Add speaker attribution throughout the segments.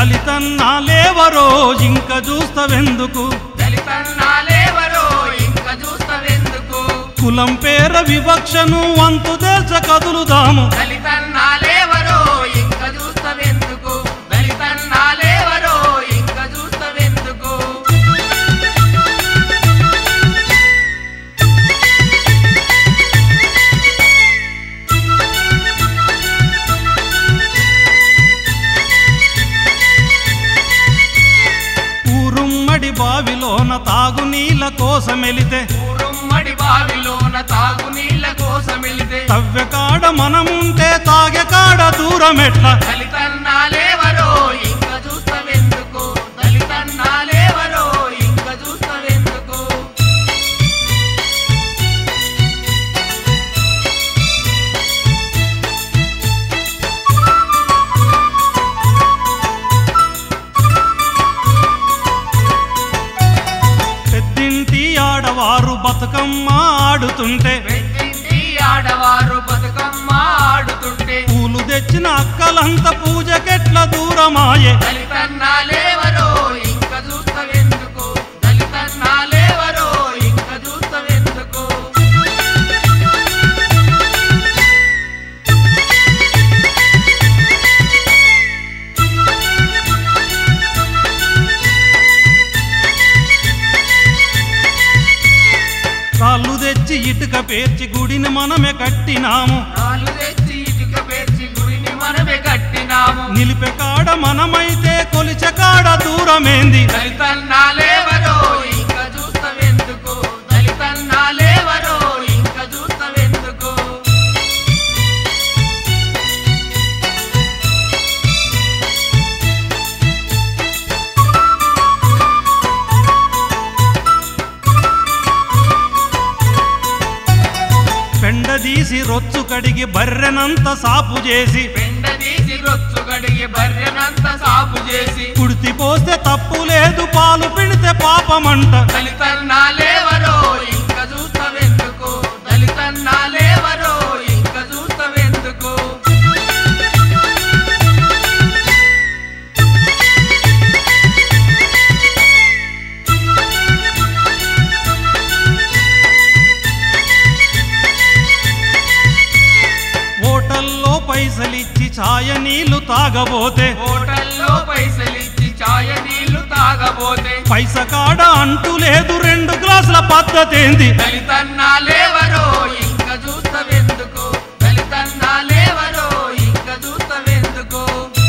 Speaker 1: దళితన్నాలేవరో ఇంక చూస్తవెందుకు
Speaker 2: దళితన్నాలేవరో ఇంక చూస్తవెందుకు
Speaker 1: కులం పేర వివక్షను అంతు తేల్చ కదులుదాము
Speaker 2: దళితన్నాలేవరో ఇంక చూస్తవెందుకు దళితన్నాలేవరో ఇంక చూస్తవెందుకు
Speaker 1: ఊరుమ్మడి బావిలోన తాగునీళ్ళ కోసమెలితే
Speaker 2: ఊరుమ్మడి బావిలోన తాగునీళ్ళ కోసమెళితే
Speaker 1: తవ్వెకాడ మనముంటే తాగెకాడ దూరమెట్ల
Speaker 2: దళితన్నాలేవరో ఇంక చూస్తవెందుకు దళితన్నాలేవరో ఇంక చూస్తవెందుకు
Speaker 1: పెద్దింటి ఆడవారు బతుకమ్మ ఆడుతుంటే
Speaker 2: వెంటింటి ఆడవారు బతుకమ్మ ఆడుతుంటే
Speaker 1: పూలు తెచ్చిన అక్కలంత పూజకెట్ల దూరమాయే
Speaker 2: దళితన్నాలేవరో ఇంక చూస్తవెందుకు దళితన్నాలేవరో ఇంక చూస్తవెందుకు
Speaker 1: రాళ్ళు తెచ్చి ఇటుక పేర్చి గుడిని మనమే కట్టినాము
Speaker 2: రాళ్ళు తెచ్చి ఇటుక పేర్చి గుడిని మనమే కట్టినాము
Speaker 1: నిలిపే కాడ మనమైతే కొలిచే కాడ దూరమేంది
Speaker 2: దళితన్నాలేవరో ఇంక చూస్తవెందుకు దళితన్నాలేవరో ఇంక చూస్తవెందుకు
Speaker 1: పెండదీసి రొచ్చు కడిగి బర్రెనంత సాపు చేసి
Speaker 2: పెండ తీసి రొచ్చు గడిగి బర్రెనంత సాపు చేసి
Speaker 1: కుడితి పోస్తే తప్పు లేదు పాలు పిండితే పాపమంట
Speaker 2: దళితన్నాలేవరో ఇంక చూస్తవెందుకు దళితన్నాలేవరో ఇంక చూస్తవెందుకు
Speaker 1: హోటల్లో పైసలిచ్చి ఛాయ నీళ్లు తాగబోతే
Speaker 2: హోటల్లో పైసలిచ్చి చాయ నీళ్లు తాగబోతే
Speaker 1: పైస కాడ అంటూ లేదు రెండు గ్లాసుల పద్ధతేంది
Speaker 2: దళితన్నాలేవరో ఇంక చూస్తవెందుకు దళితన్నాలేవరో ఇంక చూస్తవెందుకు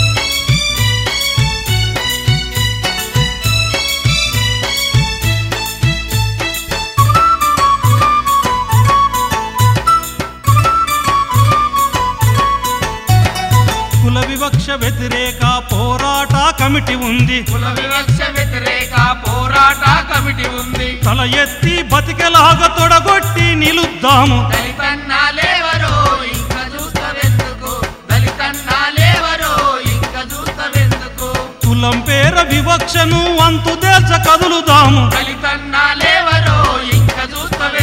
Speaker 1: కుల వివక్ష వ్యతిరేక పోరాట కమిటీ ఉంది
Speaker 2: కుల వివక్ష వ్యతిరేక పోరాట కమిటీ ఉంది
Speaker 1: తల ఎత్తి బతికెలాగా తొడగొట్టి నిలుద్దాము
Speaker 2: దళితన్నాలేవరో ఇంక చూస్తవెందుకు దళితన్నాలేవరో ఇంక చూస్తవెందుకు
Speaker 1: కులం పేర వివక్షను అంతు తేల్చ కదులుదాము
Speaker 2: దళితన్నాలేవరో ఇంక చూస్తవెందుకు